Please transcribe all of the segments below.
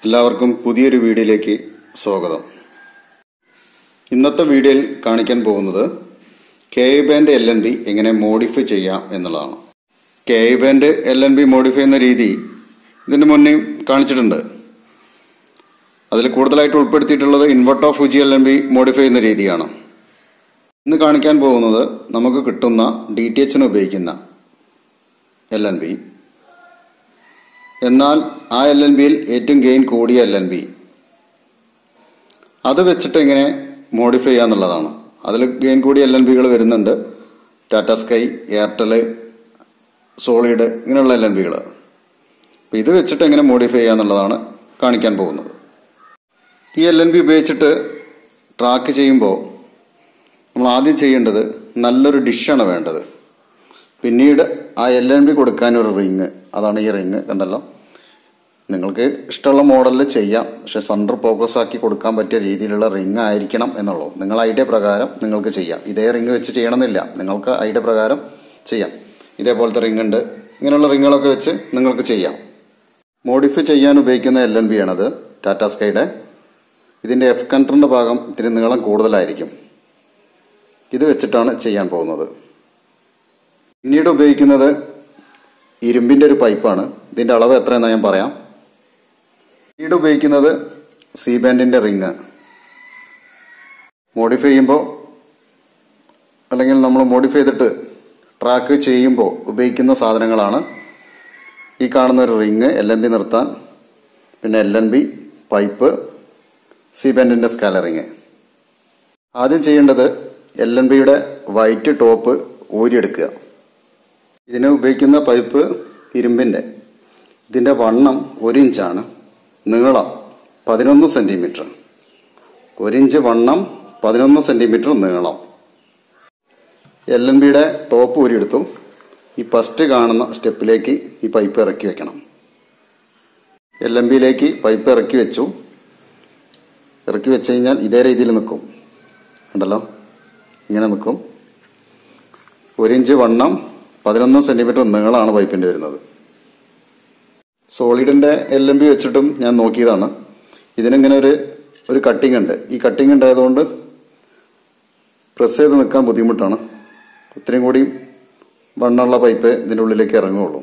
എല്ലാവർക്കും പുതിയൊരു വീഡിയോയിലേക്ക് സ്വാഗതം ഇന്നത്തെ വീഡിയോയിൽ കാണിക്കാൻ പോകുന്നത് K I band L N B എങ്ങനെ മോഡിഫൈ ചെയ്യാം എന്നുള്ളതാണ് K I band L N B modify ചെയ്യുന്ന രീതി ഇതിന് മുന്നേ കാണിച്ചിട്ടുണ്ട് അതിൽ കൂടുതലായിട്ട് ഉൾപ്പെടുത്തിയിട്ടുള്ളത് Inverto Fuji L N B modify ചെയ്യുന്ന രീതിയാണ് ഇന്ന് കാണിക്കാൻ പോകുന്നത് നമുക്ക് കിട്ടുന്ന ഡി ടി എച്ചിന് ഉപയോഗിക്കുന്ന എൽ എൻ ബി എന്നാൽ ആ എൽ എൻ ബിയിൽ ഏറ്റവും ഗെയിൻ കൂടിയ എൽ എൻ ബി അത് വെച്ചിട്ട് എങ്ങനെ മോഡിഫൈ ചെയ്യാന്നുള്ളതാണ് അതിൽ ഗെയിൻ കൂടിയ എൽ എൻ ബികൾ വരുന്നുണ്ട് ടാറ്റ സ്കൈ എയർടെൽ സോളിഡ് ഇങ്ങനെയുള്ള എൽ എൻ ബികൾ അപ്പോൾ ഇത് വെച്ചിട്ട് എങ്ങനെ മോഡിഫൈ ചെയ്യാന്നുള്ളതാണ് കാണിക്കാൻ പോകുന്നത് ഈ എൽ എൻ ബി ഉപയോഗിച്ചിട്ട് ട്രാക്ക് ചെയ്യുമ്പോൾ നമ്മൾ ആദ്യം ചെയ്യേണ്ടത് നല്ലൊരു ഡിഷാണ് വേണ്ടത് പിന്നീട് ആ എൽ എൻ ബി കൊടുക്കാൻ ഒരു റിങ് അതാണ് ഈ റിങ് കണ്ടല്ലോ നിങ്ങൾക്ക് ഇഷ്ടമുള്ള മോഡലിൽ ചെയ്യാം പക്ഷെ സെൻറ്റർ ഫോക്കസ് ആക്കി കൊടുക്കാൻ പറ്റിയ രീതിയിലുള്ള റിങ് ആയിരിക്കണം എന്നുള്ളൂ നിങ്ങൾ ഐഡിയ പ്രകാരം നിങ്ങൾക്ക് ചെയ്യാം ഇതേ റിങ് വെച്ച് ചെയ്യണമെന്നില്ല നിങ്ങൾക്ക് ഐഡിയ പ്രകാരം ചെയ്യാം ഇതേപോലത്തെ റിങ് ഉണ്ട് ഇങ്ങനെയുള്ള റിങ്ങുകളൊക്കെ വെച്ച് നിങ്ങൾക്ക് ചെയ്യാം മോഡിഫൈ ചെയ്യാൻ ഉപയോഗിക്കുന്ന എൽ എൻ ബി ആണത് ടാറ്റ സ്കൈയുടെ ഇതിന്റെ എഫ് കണ്ടറിന്റെ ഭാഗം ഇത്തിരി നീളം കൂടുതലായിരിക്കും ഇത് വെച്ചിട്ടാണ് ചെയ്യാൻ പോകുന്നത് പിന്നീട് ഉപയോഗിക്കുന്നത് ഇരുമ്പിന്റെ ഒരു പൈപ്പാണ് ഇതിന്റെ അളവ് എത്രയെന്ന് ഞാൻ പറയാം പിന്നീട് ഉപയോഗിക്കുന്നത് സി ബാൻഡിന്റെ റിങ് മോഡിഫൈ ചെയ്യുമ്പോൾ അല്ലെങ്കിൽ നമ്മൾ മോഡിഫൈ ചെയ്തിട്ട് ട്രാക്ക് ചെയ്യുമ്പോൾ ഉപയോഗിക്കുന്ന സാധനങ്ങളാണ് ഈ കാണുന്ന ഒരു റിങ് എൽ എൻ ബി നിർത്താൻ പിന്നെ L N B pipe C ബാൻഡിന്റെ സ്കാലറിങ് ആദ്യം ചെയ്യേണ്ടത് എൽ എൻ ബിയുടെ വൈറ്റ് ടോപ്പ് ഊരിയെടുക്കുക ഇതിന് ഉപയോഗിക്കുന്ന പൈപ്പ് ഇരുമ്പിന്റെ ഇതിന്റെ വണ്ണം ഒരു ഇഞ്ചാണ് നീളം പതിനൊന്ന് സെന്റിമീറ്റർ ഒരു ഇഞ്ച് വണ്ണം പതിനൊന്ന് സെന്റിമീറ്റർ നീളം എൽ എൻ ബിയുടെ ടോപ്പ് ഊരിയെടുത്തു ഈ ഫസ്റ്റ് കാണുന്ന സ്റ്റെപ്പിലേക്ക് ഈ പൈപ്പ് ഇറക്കി വെക്കണം എൽ എം ബിയിലേക്ക് പൈപ്പ് ഇറക്കി വെച്ചു ഇറക്കി വെച്ച് കഴിഞ്ഞാൽ ഇതേ രീതിയിൽ നിൽക്കും ഉണ്ടല്ലോ ഇങ്ങനെ നിൽക്കും ഒരു ഇഞ്ച് വണ്ണം പതിനൊന്ന് സെന്റിമീറ്റർ നീളമാണ് പൈപ്പിന്റെ വരുന്നത് സോളിഡിന്റെ എൽ എം ബി വെച്ചിട്ടും ഞാൻ നോക്കിയതാണ് ഇതിനിങ്ങനെ ഒരു ഒരു കട്ടിങ് ഉണ്ട് ഈ കട്ടിങ് ഉണ്ടായതുകൊണ്ട് പ്രസ് ചെയ്ത് നിൽക്കാൻ ബുദ്ധിമുട്ടാണ് ഇത്രയും കൂടി വണ്ണമുള്ള പൈപ്പ് ഇതിൻ്റെ ഉള്ളിലേക്ക് ഇറങ്ങുള്ളൂ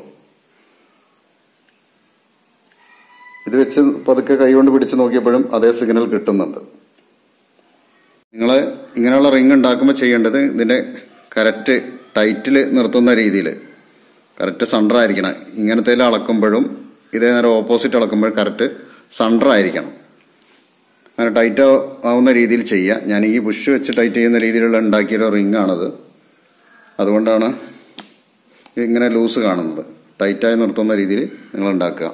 ഇത് വെച്ച് പതുക്കെ കൈകൊണ്ട് പിടിച്ച് നോക്കിയപ്പോഴും അതേ സിഗ്നൽ കിട്ടുന്നുണ്ട് നിങ്ങൾ ഇങ്ങനെയുള്ള റിങ് ഉണ്ടാക്കുമ്പോൾ ചെയ്യേണ്ടത് ഇതിന്റെ കറക്റ്റ് ടൈറ്റിൽ നിർത്തുന്ന രീതിയിൽ കറക്റ്റ് സണ്ടർ ആയിരിക്കണം ഇങ്ങനത്തെ അളക്കുമ്പോഴും ഇതേ നേരം ഓപ്പോസിറ്റ് അളക്കുമ്പോഴും കറക്റ്റ് സണ്ടർ ആയിരിക്കണം അങ്ങനെ ടൈറ്റ് ആവുന്ന രീതിയിൽ ചെയ്യുക ഞാൻ ഈ ബുഷ് വെച്ച് ടൈറ്റ് ചെയ്യുന്ന രീതിയിലുള്ള ഉണ്ടാക്കിയ റിങ് ആണത് അതുകൊണ്ടാണ് ഇങ്ങനെ ലൂസ് കാണുന്നത് ടൈറ്റായി നിർത്തുന്ന രീതിയിൽ നിങ്ങൾ ഉണ്ടാക്കുക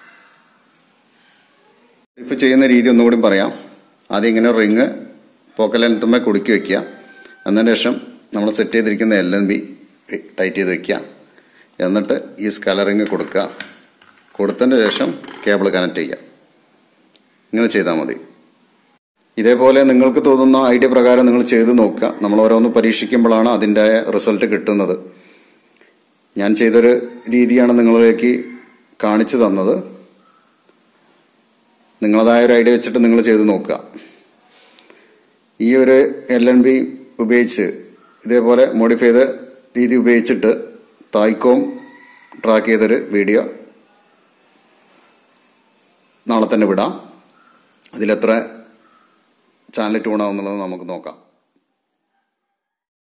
ഇഫ് ചെയ്യുന്ന രീതി ഒന്നുകൂടി പറയാം ആദ്യം ഇങ്ങനെ റിങ് പോക്കൽ ലെൻത്തുമ്മേ കുടുക്കി വെക്കുക എന്നതിന് ശേഷം നമ്മൾ സെറ്റ് ചെയ്തിരിക്കുന്ന എൽ എൻ ബി ടൈറ്റ് ചെയ്ത് വെക്കുക എന്നിട്ട് ഈ സ്കലറിങ് കൊടുക്കുക കൊടുത്തതിന് ശേഷം കേബിൾ കണക്ട് ചെയ്യുക ഇങ്ങനെ ചെയ്താൽ മതി ഇതേപോലെ നിങ്ങൾക്ക് തോന്നുന്ന ഐഡിയ പ്രകാരം നിങ്ങൾ ചെയ്തു നോക്കുക നമ്മൾ ഓരോന്ന് പരീക്ഷിക്കുമ്പോഴാണ് അതിൻ്റെ റിസൾട്ട് കിട്ടുന്നത് ഞാൻ ചെയ്തൊരു രീതിയാണ് നിങ്ങളിലേക്ക് കാണിച്ചു തന്നത് നിങ്ങളതായ ഒരു ഐഡിയ വെച്ചിട്ട് നിങ്ങൾ ചെയ്തു നോക്കുക ഈ ഒരു എൽ എൻ ബി ഉപയോഗിച്ച് ഇതേപോലെ മോഡിഫൈ ചെയ്ത രീതി ഉപയോഗിച്ചിട്ട് തായ്ക്കോം ട്രാക്ക് ചെയ്തൊരു വീഡിയോ നാളെ തന്നെ വിടാം അതിലെത്ര ചാനൽ ട്യൂണാവുന്നുള്ളത് നമുക്ക് നോക്കാം